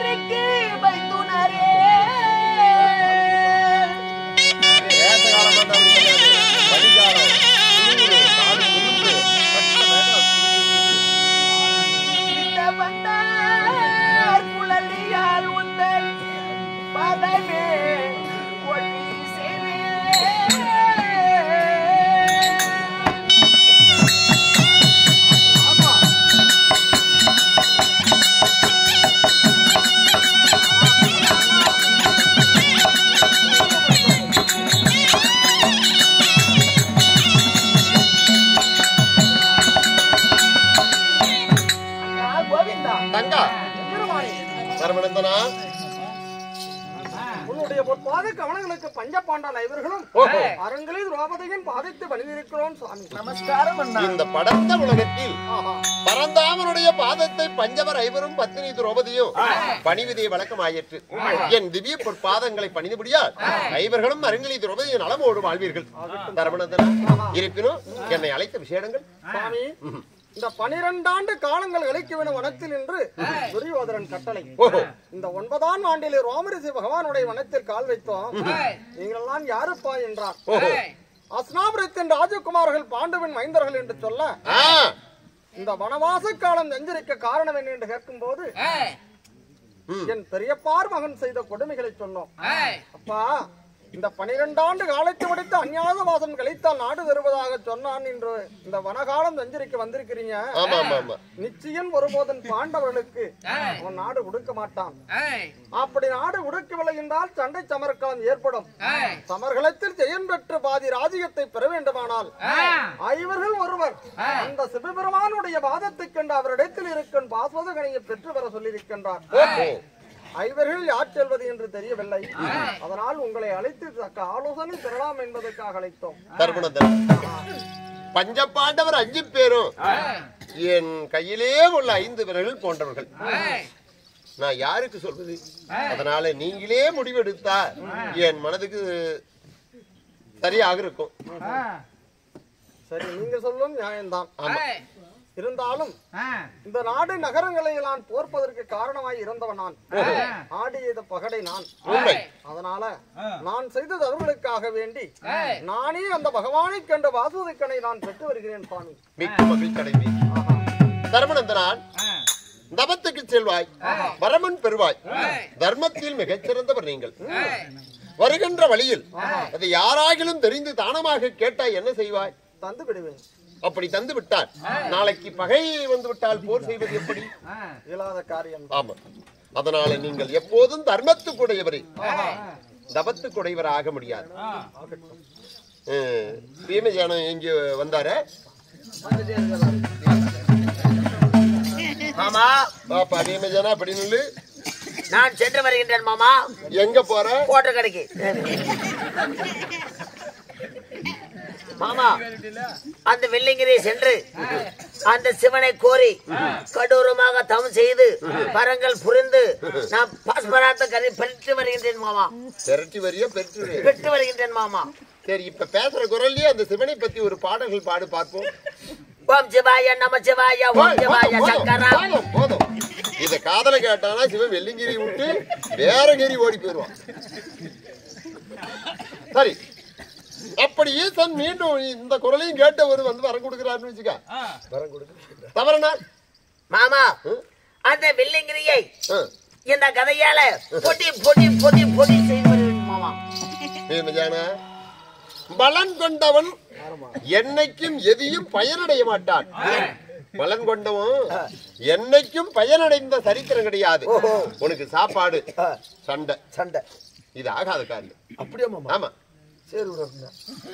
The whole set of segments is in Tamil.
எந்திரிக்கு வைத்துனரே வேத காலம் வந்து அப்படி கிடையாது. பனிக்காலம், குளிரு, காடு குளிர்ந்து, கட்ட வேகம். இந்த வந்தார் குழலியால் உந்தல் பதமே ஒளி செய்வே அண்ணா கோவிந்தா தங்கா பெருமானே சரவணந்தனா உன்னுடைய பொற்பாத கவனங்களுக்கு பஞ்சபாண்டால் ஐவர்களும் ஓஹோ. அரண்களில் திரௌபதியின் பாதத்தை பணிந்திருக்கிறோம் சுவாமி நமஸ்காரம் அண்ணா இந்த படர்ந்த உலகத்தில் ஆஹா. பரந்தாமனுடைய பாதத்தை பஞ்சவர் ஐவரும் பத்தினி திரௌபதியும் பணிவிதை வழக்கமாயிற்று என் திவ்ய பொற்பாதங்களை பணிந்தபடியால் ஐவர்களும் அருங்கிலி திரௌபதியின் நலமோடு வாழ்வீர்கள் தரமணந்தனா இருப்பினும் என்னை அழைத்த விஷயங்கள் சுவாமி இந்த பனிரெண்டாண்டு காலங்கள் கழிக்கவின வனத்தில் என்று துரியோதரன் கட்டளை ஓஹோ இந்த ஒன்பதாம் ஆண்டிலே ரோமரிசி பகவானுடைய வனத்தில் கால் வைத்தோம் நீங்களெல்லாம் யாருப்பா என்றார் ஓஹோ அஸ்னாபுரத்தின் ராஜகுமார்கள் பாண்டுவின் மைந்தர்கள் என்று சொல்ல ஆ இந்த வனவாச காலம் நெஞ்சிருக்க காரணம் என்ன என்று கேட்கும் போது ம். என் பெரியப்பார் மகன் செய்த கொடுமைகளை சொன்னோம் அப்பா இந்த பனிரெண்டாண்டு காலத்தை முடித்து அந்நியாத வாசம் கழித்தால் நாடு தருவதாக சொன்னான் என்று இந்த வனகாலம் நெஞ்சிருக்க வந்திருக்கிறீங்க ஆமா ஆமா ஆமா நிச்சயம் ஒருபோதன் பாண்டவர்களுக்கு அவன் நாடு கொடுக்க மாட்டான் அப்படி நாடு கொடுக்கவில்லை என்றால் சண்டை சமரக்காலம் ஏற்படும் சமர்களத்தில் ஜெயம் பெற்று பாதி ராஜ்யத்தை பெற வேண்டுமானால் ஐவர்கள் ஒருவர் அந்த சிவபெருமானுடைய வாதத்தை கண்டு அவரிடத்தில் இருக்கும் பாஸ்வதகனையை பெற்று வர சொல்லியிருக்கின்றார் ஓஹோ ஐவர்கள் யார் செல்வது என்று தெரியவில்லை அதனால் உங்களை அழைத்து தக்க ஆலோசனை பெறலாம் என்பதற்காக அழைத்தோம் தர்மணந்தன் பஞ்சபாண்டவர் அஞ்சு பேரும் என் கையிலே உள்ள ஐந்து விரல்கள் போன்றவர்கள் நான் யாருக்கு சொல்வது அதனால நீங்களே முடிவெடுத்தா என் மனதுக்கு சரியாக இருக்கும் சரி நீங்க சொல்லும் நியாயம்தான் ஆமா இருந்தாலும் இந்த நாடு நகரங்களை நான் போர்ப்பதற்கு காரணமாய் இருந்தவன் நான் ஆடியது பகடை நான் உண்மை அதனால நான் செய்த தவறுகளுக்காக வேண்டி நானே அந்த பகவானை கண்ட வாசுதிக்கனை நான் பெற்று வருகிறேன் சுவாமி மிக்க மகிழ்ச்சி அடைவேன் தர்மநந்தனான் தபத்துக்கு செல்வாய் வரமன் பெறுவாய் தர்மத்தில் மிகச்சிறந்தவர் நீங்கள் வருகின்ற வழியில் அதை யாராகிலும் தெரிந்து தானமாக கேட்டாய் என்ன செய்வாய் தந்து விடுவேன் அப்படி தந்து விட்டால் நாளைக்கு பகை வந்து விட்டால் போர் செய்வது எப்படி இயலாத காரியம் ஆமா அதனால நீங்கள் எப்போதும் தர்மத்துக்குடையவரை தபத்துக்குடையவர் ஆக முடியாது பீமஜானம் இங்க வந்தார மாமா பாப்பா பீமஜானா அப்படி நில்லு நான் சென்று வருகின்றேன் மாமா எங்க போற போட்ட கடைக்கு மாமா அந்த வெள்ளிங்கிரியை சென்று அந்த சிவனை கோரி கடூரமாக தவம் செய்து பரங்கள் புரிந்து நான் பாஸ்பராத்த கரை பெற்று வருகின்றேன் மாமா திரட்டி வரிய பெற்று பெற்று வருகின்றேன் மாமா சரி இப்ப பேசுற குரல்லயே அந்த சிவனை பத்தி ஒரு பாடல்கள் பாடு பார்ப்போம் ஓம் சிவாய நம சிவாய ஓம் சிவாய போதும், சங்கரா போதும், போதும். இத காதல கேட்டானா சிவன் வெள்ளிங்கிரி விட்டு வேற கிரி ஓடி போயிருவான் சரி அப்படி ஈசன் மீண்டும் இந்த குரலையும் கேட்டவர் வந்து வரம் கொடுக்கிறாருன்னு வச்சுக்க வரம் கொடுக்க தவறனா மாமா அந்த வெள்ளிங்கிரியை ஆ. இந்த கதையால பொடி பொடி பொடி பொடி செய்து வருகிறேன் மாமா பீமஜானா, பலன் கொண்டவன் என்னைக்கும் எதையும் பயனடைய மாட்டான் பலன் கொண்டவன் என்னைக்கும் பயனடைந்த சரித்திரம் கிடையாது உனக்கு சாப்பாடு சண்டை சண்டை இது ஆகாத காரியம் அப்படியே மாமா ஆமா சரி விடுங்க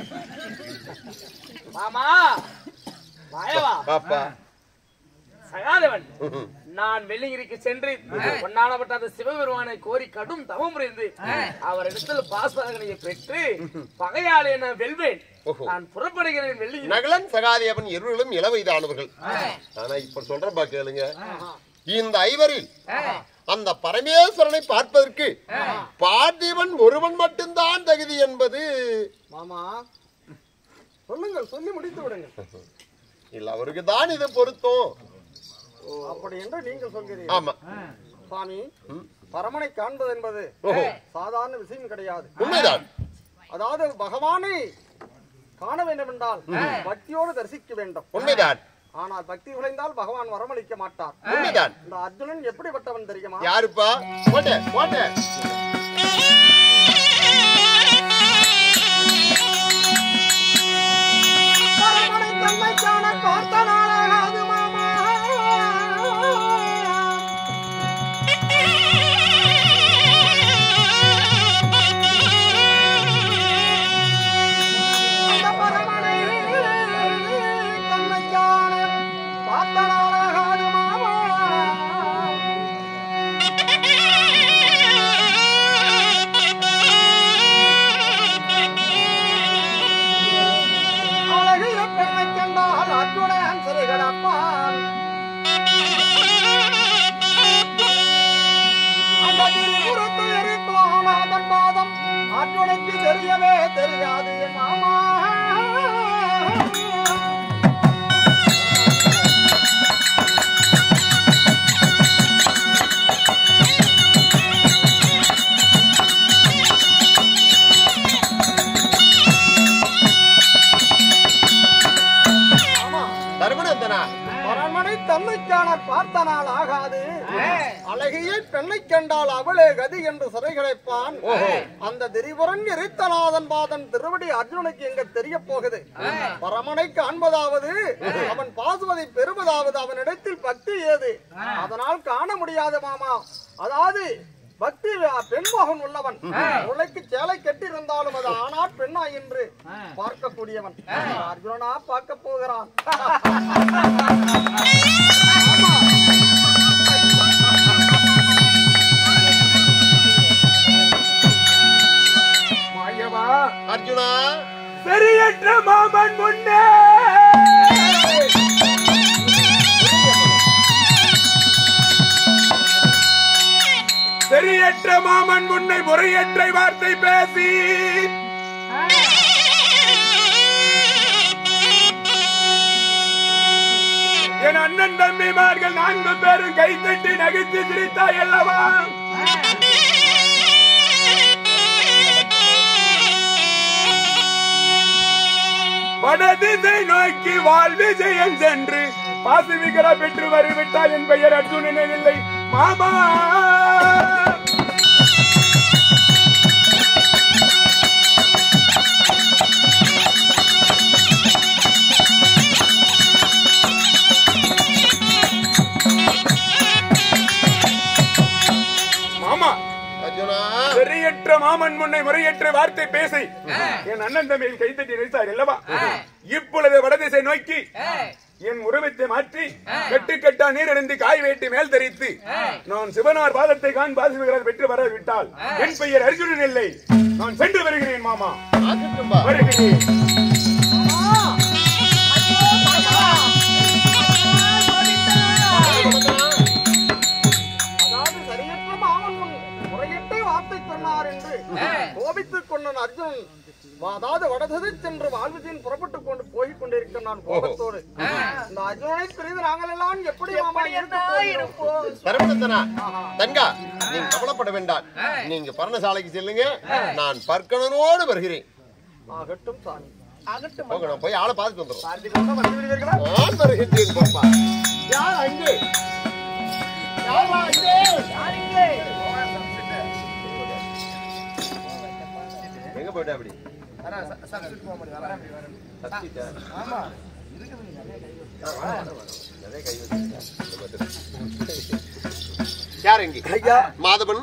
மாமா மாயவா பாப்பா சகாதேவன் நான் வெள்ளிங்கிரிக்கு சென்று பொன்னானப்பட்ட அந்த சிவபெருமானை கோரி கடும் தவம் புரிந்து அவரிடத்தில் பாஸ்பரகனையை பெற்று பகையாளை நான் வெல்வேன் ஓஹோ. நான் புறப்படுகிறேன் வெள்ளிங்கிரி நகலன் சகாதேவன் இருவர்களும் இளவயதானவர்கள் ஆனா இப்ப சொல்றப்பா கேளுங்க இந்த ஐவரில் அந்த பரமேஸ்வரனை பார்ப்பதற்கு பார்த்திபன் ஒருவன் மட்டும்தான் தகுதி என்பது மாமா சொல்லுங்கள் சொல்லி முடித்து விடுங்கள் இல்ல அவருக்கு தான் இது பொருத்தம் அப்படி என்று நீங்கள் சொல்கிறீர்கள் ஆமா சுவாமி பரமனை காண்பது என்பது ஓஹோ சாதாரண விஷயம் கிடையாது உண்மைதான் அதாவது பகவானை காண வேண்டும் என்றால் பக்தியோடு தரிசிக்க வேண்டும் உண்மைதான் ஆனால் பக்தி விளைந்தால் பகவான் வரமளிக்க மாட்டார் உண்மைதான் இந்த அர்ஜுனன் எப்படிப்பட்டவன் தெரியுமா யாருப்பா போட்ட போட்ட பரமனை தன்னை காண பார்த்த நாளாகாது மாமா அந்த பரமனை தன்னை காண பார்த்த நாளாகாது மாமா அழகிய பெண்ணை கண்டால் அர்ஜுனன் சிறுகடப்பான் அந்த திருபுறத்தை எரித்தான் அதன் பாதம் அர்ஜுனுக்கு தெரியவே தெரியாது என் மாமா ஆமா தர்மநந்தனா பரமனை தன்னை காண பார்த்த நாள் ஆகாது அழகிய பெண்ணை கண்டால் அவளே கதி என்று சிறை கிடைப்பான் அந்த திரிபுரன் எரித்தநாதன் பாதன் திருவடி அர்ஜுனுக்கு எங்க தெரிய போகுது பரமனை காண்பதாவது அவன் பாசுவதை பெறுவதாவது அவனிடத்தில் பக்தி ஏது அதனால் காண முடியாது மாமா அதாவது பக்தி பெண்மகன் உள்ளவன் உழைக்கு சேலை கட்டியிருந்தாலும் அது ஆனா பெண்ணா என்று பார்க்கக்கூடியவன் அர்ஜுனனா பார்க்க போகிறான் மாயவா அர்ஜுனா சரியற்ற மாமன் முன்னே சரியற்ற மாமன் முன்னை முறையற்ற வார்த்தை பேசி என் அண்ணன் தம்பிமார்கள் நான்கு பேரும் கைத்தட்டி நகைத்து சிரித்தாய் அல்லவா வடதிசை நோக்கி வாழ்விஜயம் சென்று பாசிவிகரா பெற்று வருவிட்டால் என் பெயர் அர்ஜுனன் இல்லை மாமா மாமா அர்ஜுனா சரியற்ற மாமன் முன்னை முறையற்ற வார்த்தை பேசி என் அண்ணன் தம்பியில் கைத்தட்டி நினைத்தார் அல்லவா இப்பொழுது வடதிசை நோக்கி என் உருவத்தை மாற்றி கட்டுக்கட்டா நீர் அணிந்து காய் வேட்டி மேல் தரித்து நான் சிவனார் பாதத்தை காண் பாசிவகிறார் வெற்றி வர விட்டால் என் பெயர் அர்ஜுனன் இல்லை நான் சென்று வருகிறேன் மாமா ஆகட்டும்பா வருகிறேன் அதாவது சரியற்ற மாமன் முன் முறையற்ற வார்த்தை சொன்னார் என்று கோபித்துக் கொண்டன் அர்ஜுன் அதாவது வடதிசை சென்று வாழ்விஜயன் புறப்பட்டுக் கொண்டு போய்க் கொண்டிருக்கிறான் கோபத்தோடு இந்த அர்ஜுனனை பிரிந்து நாங்கள் எல்லாம் எப்படி மாமா இருக்க போகிறோம்? தர்மநந்தனா தங்கா நீங்க கவலைப்பட வேண்டாம் நீங்க பர்ணசாலைக்கு செல்லுங்க நான் பர்க்கணனோடு வருகிறேன் ஆகட்டும் சாமி போங்க நான் போய் ஆளை பார்த்துட்டு வந்துடுறோம் பார்த்துக் கொண்டு வந்து விடுவீர்களா நான் வருகின்றேன் பாப்பா யார் அங்கே யாரா அங்கே எங்க போயிட்டா அப்படி சக்திட்டா? ஆ, வா, வா, வா. நிறைய கை வச்சிருக்கா. இந்த மாதிரி. யார் எங்கே மாதவன்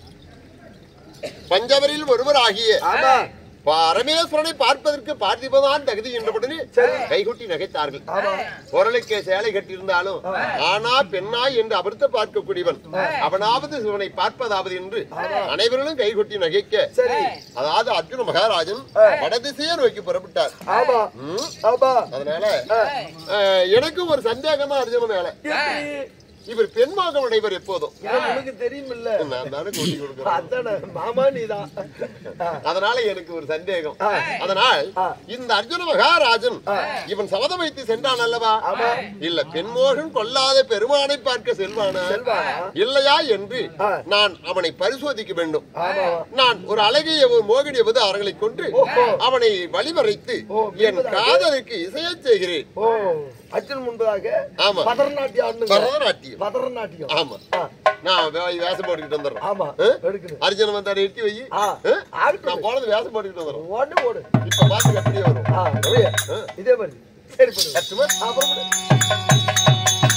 பஞ்சவரில் ஒருவர் ஆகிய பரமேஸ்வரனை பார்ப்பதற்கு பார்த்திபதான் தகுதி என்றபடி கைகுட்டி நகைத்தார்கள் குரலுக்கு சேலை கட்டியிருந்தாலும் ஆனா பெண்ணா என்று அபர்த்த பார்க்கக்கூடியவன் அவனாவது சிவனை பார்ப்பதாவது என்று அனைவர்களும் கைகுட்டி நகைக்க அதாவது அர்ஜுன மகாராஜன் வடதிசையை நோக்கி புறப்பட்டார் ம். அதனால அஹ், எனக்கும் ஒரு சந்தேகமா அர்ஜுன மேல இவர் பெண்மாக உடையவர் எப்போதும் உனக்கு தெரியும் இல்ல நான் தானே கூட்டி கொடுக்கிறேன் அதானே மாமா நீதான் அதனால எனக்கு ஒரு சந்தேகம் அதனால் இந்த அர்ஜுன மகாராஜன் இவன் சபதம் வைத்து சென்றான் அல்லவா இல்ல பெண்மோகன் கொல்லாத பெருமானை பார்க்க செல்வானா இல்லையா என்று நான் அவனை பரிசோதிக்க வேண்டும் நான் ஒரு அழகிய ஒரு மோகினி அவர்களை கொண்டு அவனை வழிமறைத்து என் காதலுக்கு இசையச் செய்கிறேன் ஓ அர்ஜுன் முன்பதாக ஆமா. பதரநாட்டியம் ஆடுங்க பரதநாட்டியம் பதரநாட்டியம் ஆமா நான் வே- வேஷம் போட்டுக்கிட்டு வந்துடுறேன் ஆமா ஆ? எடுக்கணும் அர்ஜுன வந்தாரு எட்டி வை ஆ, ஆ? ஆகட்டும். நான் போனது வேஷம் போட்டுக்கிட்டு வந்துடுறேன் ஓடு ஓடு இப்ப பாத்து எப்படியே வரும் ஆ, அப்படியே. இதே மாதிரி சரி பண்ணு கட்டுமா? அப்புறம் பண்ணு.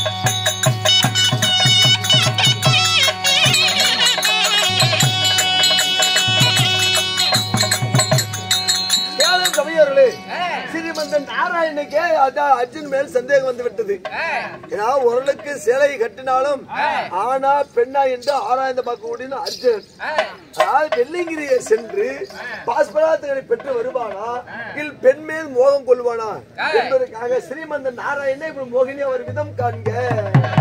கேளும் கவியர்களே ஸ்ரீமந்தன் நாராயணுக்கே அதான் அர்ஜுன் மேல் சந்தேகம் வந்து விட்டது ஏன்னா உரலுக்கு சிலை கட்டினாலும் ஆனா பெண்ணா என்று ஆராய்ந்து பார்க்க முடியும் அர்ஜுன் அதாவது வெள்ளிங்கிரியை சென்று பாஸ்பராத்துகளை பெற்று வருவானா இல் பெண் மேல் மோகம் கொள்வானா என்பதற்காக ஸ்ரீமந்தன் நாராயணே இப்படி மோகினி அவர் விதம் காண்க